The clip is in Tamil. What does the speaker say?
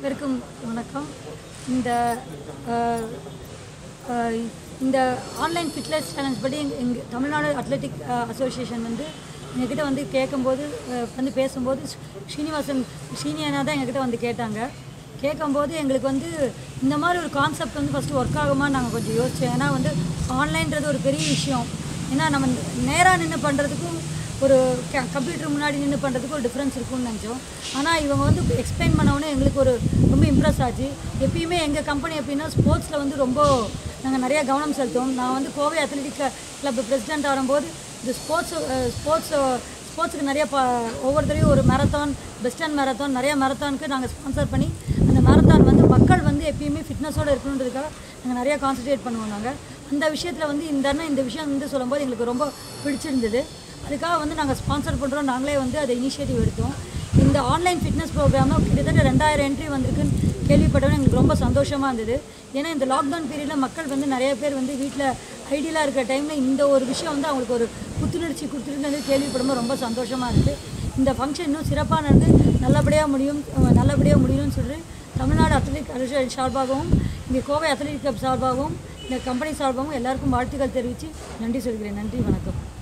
அனைவருக்கும் வணக்கம் இந்த அஹ், அஹ், இந்த ஆன்லைன் ஃபிட்னஸ் சேலஞ்ச் படி எங்கள் எங்கள் தமிழ்நாடு அத்லெட்டிக் அசோசியேஷன் வந்து எங்ககிட்ட வந்து கேட்கும்போது அஹ், வந்து பேசும்போது ஸ்- ஸ்ரீனிவாசன் ஸ்ரீனியனா தான் எங்ககிட்ட வந்து கேட்டாங்க கேட்கும்போது எங்களுக்கு வந்து இந்த மாதிரி ஒரு கான்செப்ட் வந்து ஃபஸ்ட்டு ஒர்க் ஆகுமா நாங்கள் கொஞ்சம் யோசித்தோம் ஏன்னா வந்து ஆன்லைன்றது ஒரு பெரிய விஷயம் ஏன்னா நம்ம நேராக நின்று பண்ணுறதுக்கும் ஒரு கம்ப்யூட்டர் முன்னாடி நின்று பண்ணுறதுக்கு ஒரு டிஃப்ரென்ஸ் இருக்கும்னு நினச்சோம் ஆனால் இவங்க வந்து எக்ஸ்பிளைன் பண்ணவுடனே எங்களுக்கு ஒரு ரொம்ப இம்ப்ரெஸ் ஆச்சு எப்பயுமே எங்கள் கம்பெனி எப்படின்னா ஸ்போர்ட்ஸில் வந்து ரொம்ப நாங்கள் நிறையா கவனம் செலுத்துவோம் நான் வந்து கோவை அத்லெட்டிக் கிளப் பிரசிடென்ட் ஆகும்போது இந்த ஸ்போர்ட்ஸ் ஸ்போர்ட்ஸ் ஸ்போர்ட்ஸுக்கு நிறைய ப ஒவ்வொரு தடவையும் ஒரு மேரத்தான் வெஸ்டர்ன் மேரத்தான் நிறைய மேரத்தானுக்கு நாங்கள் ஸ்பான்சர் பண்ணி அந்த மேரத்தான் வந்து மக்கள் வந்து எப்பயுமே ஃபிட்னஸோடு இருக்கணுன்றதுக்காக நாங்கள் நிறையா கான்சன்ட்ரேட் பண்ணுவோம் நாங்கள் அந்த விஷயத்தில் வந்து இந்த அண்ணன் இந்த விஷயம் வந்து சொல்லும்போது எங்களுக்கு ரொம்ப பிடிச்சிருந்தது அதுக்காக வந்து நாங்கள் ஸ்பான்சர் பண்ணுறோம் நாங்களே வந்து அதை இனிஷியேட்டிவ் எடுத்தோம் இந்த ஆன்லைன் ஃபிட்னஸ் ப்ரோக்ராமில் கிட்டத்தட்ட ரெண்டாயிரம் என்ட்ரி வந்திருக்குன்னு கேள்விப்பட்டவங்க எங்களுக்கு ரொம்ப சந்தோஷமாக இருந்தது ஏன்னா இந்த லாக்டவுன் பீரியடில் மக்கள் வந்து நிறைய பேர் வந்து வீட்டில் ஐடியலாக இருக்கிற டைமில் இந்த ஒரு விஷயம் வந்து அவங்களுக்கு ஒரு புத்துணர்ச்சி கொடுத்துருக்குன்னு கேள்விப்படும்போது ரொம்ப சந்தோஷமாக இருக்குது இந்த ஃபங்க்ஷன் இன்னும் சிறப்பாக நடந்து நல்லபடியாக முடியும் அஹ் நல்லபடியாக முடியும்னு சொல்லி தமிழ்நாடு அத்லெட்டிக் அசோசியேஷன் சார்பாகவும் இங்கே கோவை அத்லெட்டிக் கிளப் சார்பாகவும் இந்த கம்பெனி சார்பாகவும் எல்லாருக்கும் வாழ்த்துக்கள் தெரிவித்து நன்றி சொல்கிறேன் நன்றி வணக்கம்